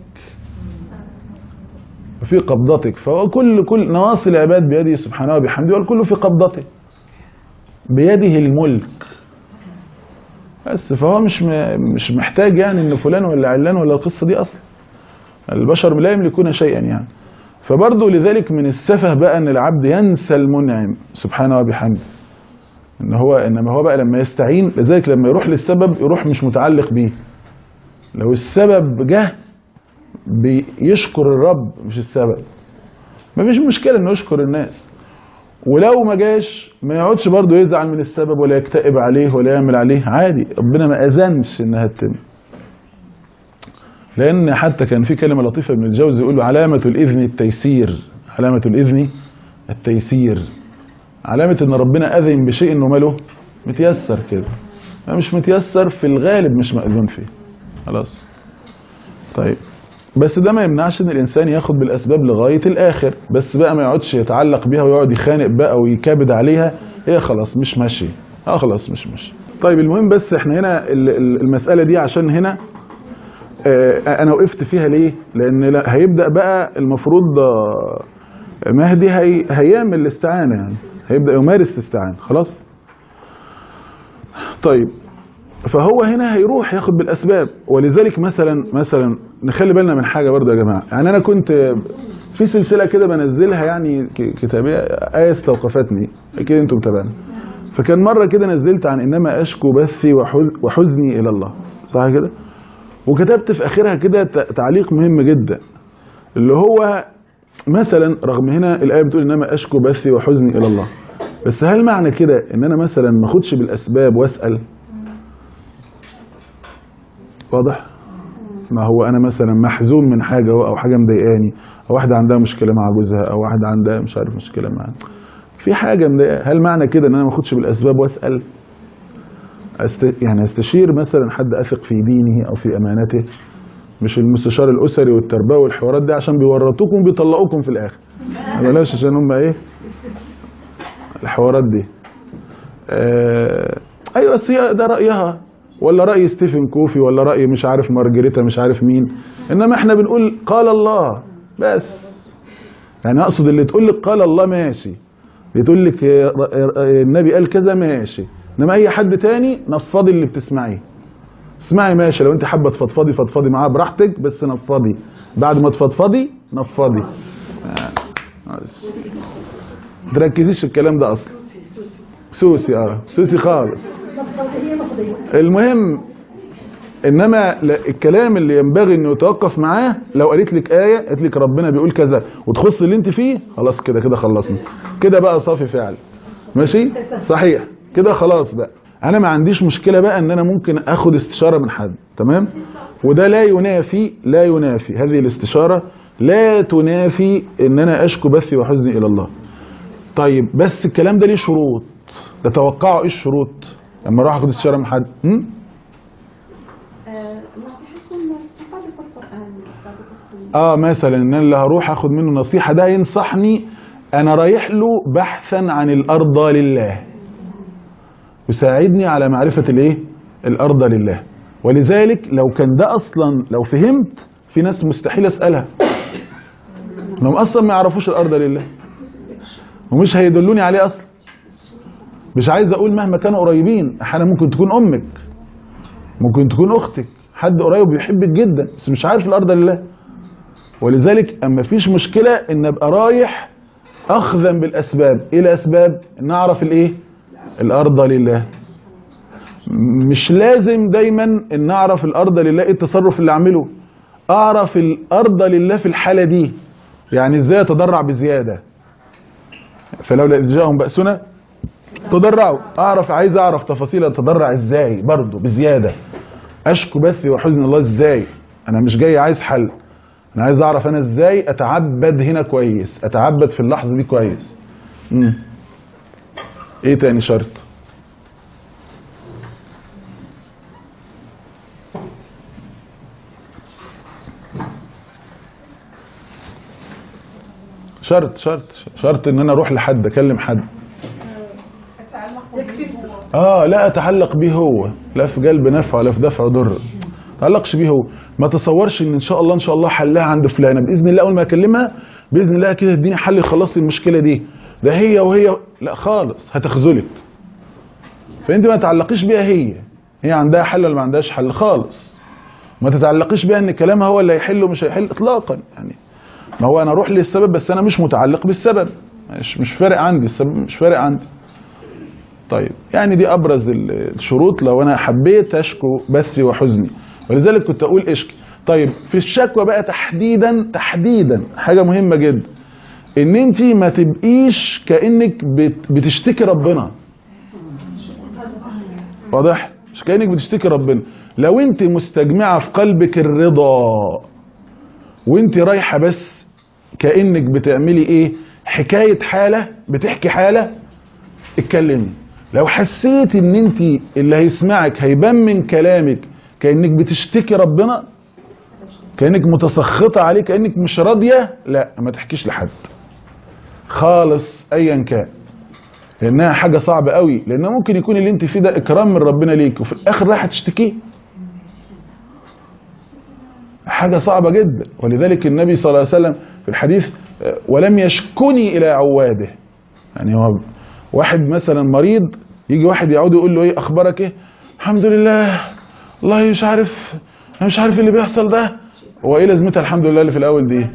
وفي قبضتك فهو كل كل نواصي العباد بيده سبحانه وبحمده والكل في قبضته بيده الملك بس فهو مش مش محتاج يعني ان فلان ولا علان ولا القصه دي اصلا البشر لا يملكون شيئا يعني فبرضه لذلك من السفه بقى ان العبد ينسى المنعم سبحانه وبحمده ان هو انما هو بقى لما يستعين لذلك لما يروح للسبب يروح مش متعلق بيه لو السبب جه بيشكر الرب مش السبب مفيش مشكله انه يشكر الناس ولو ما جاش ما يقعدش برضه يزعل من السبب ولا يكتئب عليه ولا يعمل عليه عادي ربنا ما اذنش انها تتم لان حتى كان في كلمه لطيفه ابن الجوزي يقول له علامه الاذن التيسير علامه الاذن التيسير علامه ان ربنا اذن بشيء انه ماله متيسر كده ما مش متيسر في الغالب مش مأذون فيه خلاص طيب بس ده ما يمنعش ان الانسان ياخد بالاسباب لغايه الاخر بس بقى ما يقعدش يتعلق بيها ويقعد يخانق بقى ويكابد عليها هي خلاص مش ماشي اه خلاص مش ماشي طيب المهم بس احنا هنا المساله دي عشان هنا انا وقفت فيها ليه لان لا هيبدا بقى المفروض مهدي هي هيعمل الاستعانه يعني هيبدا يمارس الاستعانه خلاص طيب فهو هنا هيروح ياخد بالاسباب ولذلك مثلا مثلا نخلي بالنا من حاجه برضه يا جماعه يعني انا كنت في سلسله كده بنزلها يعني كتابيه ايه استوقفتني اكيد انتم متابعين فكان مره كده نزلت عن انما اشكو بثي وحزني الى الله صح كده وكتبت في اخرها كده تعليق مهم جدا اللي هو مثلا رغم هنا الايه بتقول انما اشكو بثي وحزني الى الله بس هل معنى كده ان انا مثلا ما اخدش بالاسباب واسال واضح ما هو انا مثلا محزون من حاجه او حاجه مضايقاني او واحده عندها مشكله مع جوزها او واحده عندها مش عارف مشكله مع في حاجه مضايقه هل معنى كده ان انا ما اخدش بالاسباب واسال أست... يعني استشير مثلا حد اثق في دينه او في امانته مش المستشار الاسري والتربوي والحوارات دي عشان بيورطوكم وبيطلقوكم في الاخر بلاش عشان هم ايه الحوارات دي آه... ايوه بس هي ده رايها ولا رأي ستيفن كوفي ولا رأي مش عارف مارجريتا مش عارف مين انما احنا بنقول قال الله بس يعني اقصد اللي تقول لك قال الله ماشي اللي تقول لك النبي قال كذا ماشي انما اي حد تاني نفضي اللي بتسمعيه اسمعي ماشي لو انت حابه تفضفضي فضفضي معاه براحتك بس نفضي بعد ما تفضفضي نفضي ما تركزيش في الكلام ده اصلا سوسي اه سوسي خالص المهم انما الكلام اللي ينبغي انه يتوقف معاه لو قالت لك ايه قالت لك ربنا بيقول كذا وتخص اللي انت فيه خلاص كده كده خلصنا كده بقى صافي فعل ماشي صحيح كده خلاص بقى انا ما عنديش مشكله بقى ان انا ممكن اخد استشاره من حد تمام وده لا ينافي لا ينافي هذه الاستشاره لا تنافي ان انا اشكو بثي وحزني الى الله طيب بس الكلام ده ليه شروط تتوقعوا ايه الشروط لما اروح اخد استشاره من حد هم؟ اه مثلا ان انا اللي هروح اخد منه نصيحه ده ينصحني انا رايح له بحثا عن الارض لله يساعدني على معرفه الايه الارض لله ولذلك لو كان ده اصلا لو فهمت في ناس مستحيل اسالها انهم اصلا ما يعرفوش الارض لله ومش هيدلوني عليه اصلا مش عايز اقول مهما كانوا قريبين احيانا ممكن تكون امك ممكن تكون اختك حد قريب بيحبك جدا بس مش عارف الارض لله ولذلك اما فيش مشكله ان ابقى رايح اخذا بالاسباب ايه الاسباب ان اعرف الايه الارض لله مش لازم دايما ان اعرف الارض لله ايه التصرف اللي اعمله اعرف الارض لله في الحاله دي يعني ازاي اتضرع بزياده فلولا اذ جاءهم باسنا تضرعوا اعرف عايز اعرف تفاصيل اتضرع ازاي برضه بزياده اشكو بثي وحزن الله ازاي انا مش جاي عايز حل انا عايز اعرف انا ازاي اتعبد هنا كويس اتعبد في اللحظه دي كويس مم. ايه تاني شرط شرط شرط شرط ان انا اروح لحد اكلم حد اه لا اتعلق بيه هو لا في قلب نفع ولا في دفع ضر ما اتعلقش بيه هو ما تصورش ان ان شاء الله ان شاء الله حلها عند فلانه باذن الله اول ما اكلمها باذن الله كده اديني حل يخلص لي المشكله دي ده هي وهي لا خالص هتخذلك فانت ما تعلقيش بيها هي هي عندها حل ولا ما عندهاش حل خالص ما تتعلقيش بيها ان كلامها هو اللي هيحل ومش هيحل اطلاقا يعني ما هو انا اروح للسبب بس انا مش متعلق بالسبب مش مش فارق عندي السبب مش فارق عندي طيب يعني دي ابرز الشروط لو انا حبيت اشكو بثي وحزني ولذلك كنت اقول اشكي طيب في الشكوى بقى تحديدا تحديدا حاجه مهمه جدا ان انت ما تبقيش كانك بت بتشتكي ربنا واضح مش كانك بتشتكي ربنا لو انت مستجمعه في قلبك الرضا وانت رايحه بس كانك بتعملي ايه حكايه حاله بتحكي حاله اتكلمي لو حسيت ان انت اللي هيسمعك هيبان من كلامك كانك بتشتكي ربنا كانك متسخطه عليه كانك مش راضيه لا ما تحكيش لحد خالص ايا كان لانها حاجه صعبه قوي لانها ممكن يكون اللي انت فيه ده اكرام من ربنا ليك وفي الاخر رايحه تشتكيه حاجه صعبه جدا ولذلك النبي صلى الله عليه وسلم في الحديث ولم يشكني الى عواده يعني هو واحد مثلا مريض يجي واحد يعود يقول له ايه اخبارك ايه الحمد لله والله مش عارف انا مش عارف اللي بيحصل ده هو ايه لازمتها الحمد لله اللي في الاول دي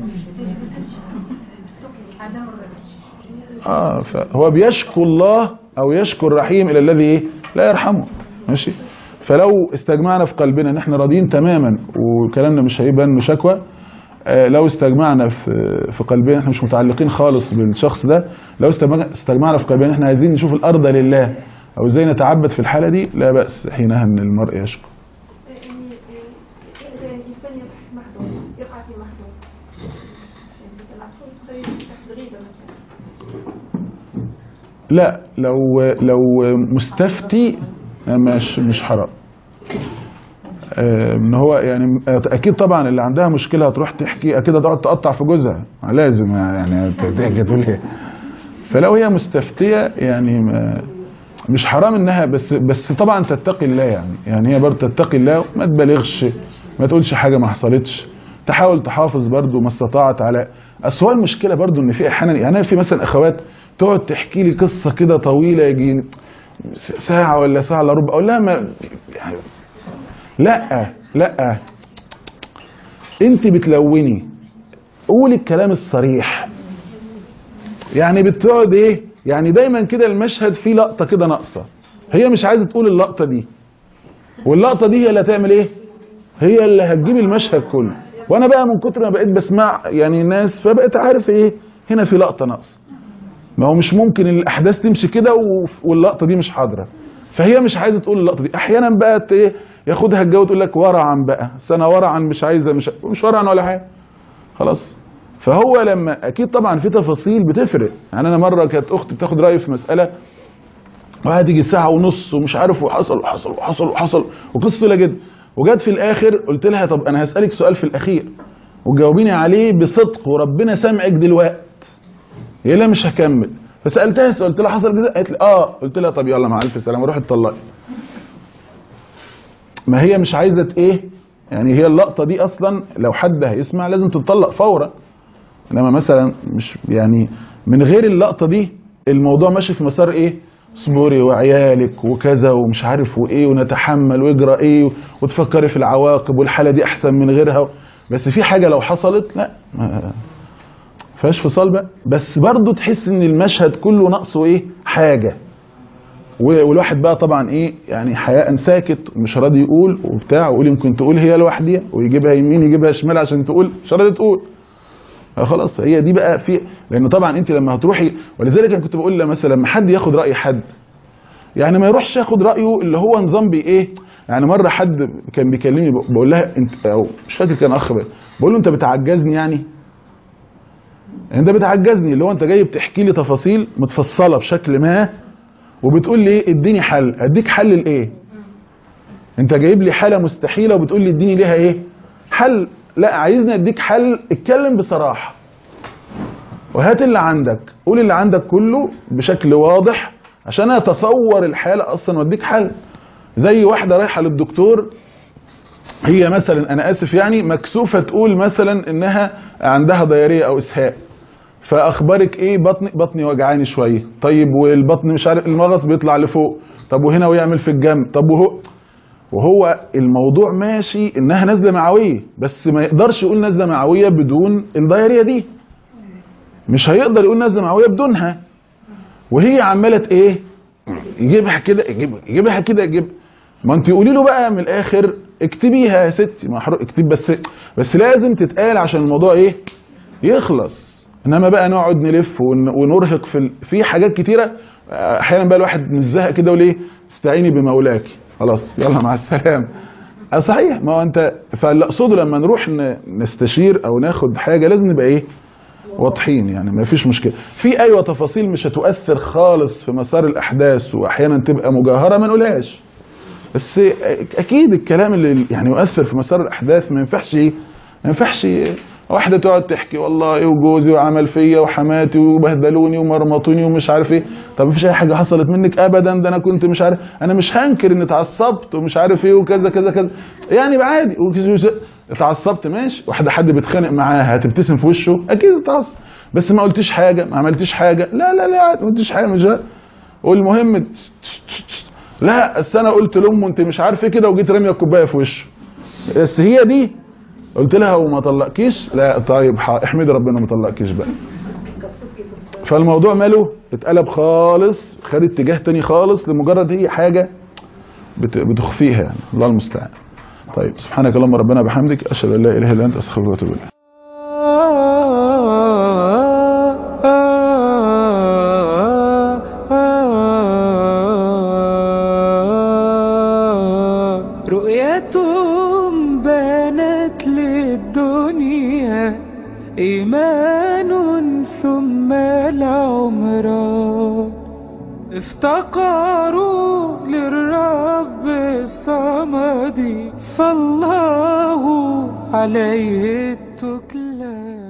اه فهو بيشكو الله او يشكو الرحيم الى الذي ايه لا يرحمه ماشي فلو استجمعنا في قلبنا ان احنا راضيين تماما وكلامنا مش هيبان انه شكوى آه لو استجمعنا في في قلبنا احنا مش متعلقين خالص بالشخص ده لو استجمعنا في قلبنا احنا عايزين نشوف الارض لله او ازاي نتعبد في الحاله دي لا باس حينها ان المرء يشكو الإنسان يقع محظوظ يقع في محظوظ يعني العفو تحت غيبة مثلا لا لو لو مستفتي مش مش حرام ان هو يعني اكيد طبعا اللي عندها مشكله هتروح تحكي اكيد هتقعد تقطع في جوزها لازم يعني تحكي تقول ايه فلو هي مستفتيه يعني ما مش حرام انها بس بس طبعا تتقي الله يعني يعني هي برضه تتقي الله وما تبالغش ما تقولش حاجه ما حصلتش تحاول تحافظ برضه ما استطاعت على اصل هو المشكله برضه ان في احيانا يعني أنا في مثلا اخوات تقعد تحكي لي قصه كده طويله يجي ساعه ولا ساعه الا ربع اقول لها ما يعني لا لا انت بتلوني قولي الكلام الصريح يعني بتقعد ايه يعني دايما كده المشهد فيه لقطه كده ناقصه هي مش عايزه تقول اللقطه دي واللقطه دي هي اللي هتعمل ايه هي اللي هتجيب المشهد كله وانا بقى من كتر ما بقيت بسمع يعني ناس فبقيت عارف ايه هنا في لقطه ناقصه ما هو مش ممكن الاحداث تمشي كده واللقطه دي مش حاضره فهي مش عايزه تقول اللقطه دي احيانا بقى ايه ياخدها الجو تقول لك ورعا بقى سنه ورعا مش عايزه مش مش ورعا ولا حاجه خلاص فهو لما اكيد طبعا في تفاصيل بتفرق يعني انا مره كانت اختي بتاخد رايي في مساله وهتيجي ساعه ونص ومش عارف وحصل وحصل وحصل وحصل وقصه طويله جدا وجت في الاخر قلت لها طب انا هسالك سؤال في الاخير وجاوبيني عليه بصدق وربنا سامعك دلوقتي هي لا مش هكمل فسالتها قلت لها حصل كذا قالت لي اه قلت لها طب يلا مع الف سلامه روحي اتطلقي ما هي مش عايزه ايه يعني هي اللقطه دي اصلا لو حد هيسمع لازم تتطلق فورا انما مثلا مش يعني من غير اللقطه دي الموضوع ماشي في مسار ايه اصبري وعيالك وكذا ومش عارف وايه ونتحمل ويجرى ايه وتفكري في العواقب والحاله دي احسن من غيرها بس في حاجه لو حصلت لا ما فيهاش فصال بقى بس برضه تحس ان المشهد كله ناقصه ايه حاجه و- والواحد بقى طبعا ايه يعني حياء ساكت ومش راضي يقول وبتاع ويقول يمكن تقول هي لوحديها ويجيبها يمين يجيبها شمال عشان تقول مش راضي تقول آه خلاص هي دي بقى في لان طبعا انت لما هتروحي ولذلك انا كنت بقول مثلا لما حد ياخد راي حد يعني ما يروحش ياخد رايه اللي هو نظام بي ايه يعني مره حد كان بيكلمني بقول لها انت او مش فاكر كان اخ بقى بقول له انت بتعجزني يعني انت بتعجزني اللي هو انت جاي بتحكي لي تفاصيل متفصله بشكل ما وبتقول لي ايه اديني حل اديك حل لايه انت جايب لي حاله مستحيله وبتقول لي اديني ليها ايه حل لا عايزني اديك حل اتكلم بصراحه وهات اللي عندك قول اللي عندك كله بشكل واضح عشان اتصور الحاله اصلا واديك حل زي واحده رايحه للدكتور هي مثلا انا اسف يعني مكسوفه تقول مثلا انها عندها ضياريه او اسهال فاخبارك ايه بطني بطني وجعاني شويه طيب والبطن مش عارف المغص بيطلع لفوق طب وهنا ويعمل في الجنب طب وهو وهو الموضوع ماشي انها نازله معويه بس ما يقدرش يقول نازله معويه بدون الضياريه دي مش هيقدر يقول نازله معويه بدونها وهي عماله ايه يجيبها كده يجيب يجيبها كده يجيب ما انت قولي له بقى من الاخر اكتبيها يا ستي ما حر- اكتب بس بس لازم تتقال عشان الموضوع ايه يخلص انما بقى نقعد نلف ون- ونرهق في ال... في حاجات كتيره آه، احيانا بقى الواحد مزهق كده وليه استعيني بمولاك خلاص يلا مع السلامه آه، صحيح ما هو انت فاللي اقصده لما نروح ن- نستشير او ناخد حاجه لازم نبقى ايه واضحين يعني ما فيش مشكله في ايوه تفاصيل مش هتؤثر خالص في مسار الاحداث واحيانا تبقى مجاهره ما نقولهاش بس اكيد الكلام اللي يعني يؤثر في مسار الاحداث ما ينفعش ايه ما ينفعش واحده تقعد تحكي والله وجوزي وعمل فيا وحماتي وبهدلوني ومرمطوني ومش عارف ايه طب مفيش اي حاجه حصلت منك ابدا ده انا كنت مش عارف انا مش هنكر اني اتعصبت ومش عارف ايه وكذا كذا كذا يعني بقى عادي وكذا- اتعصبت ماشي واحده حد بيتخانق معاها هتبتسم في وشه اكيد اتعصب بس ما قلتيش حاجه ما عملتيش حاجه لا لا لا ما قلتيش حاجه مش ه- والمهم لا اصل انا قلت لامه انت مش عارف ايه كده وجيت راميه الكوبايه في وشه بس هي دي قلت لها وما طلقكيش لا طيب ح- احمدي ربنا ما طلقكيش بقى فالموضوع ماله اتقلب خالص خد اتجاه تاني خالص لمجرد هي حاجه بت- بتخفيها يعني الله المستعان طيب سبحانك اللهم ربنا بحمدك اشهد ان لا اله الا انت استغفرك واتوب اليك رؤيتهم بانت للدنيا إيمان ثم العمران افتقروا للرب الصمد فالله عليه التكلان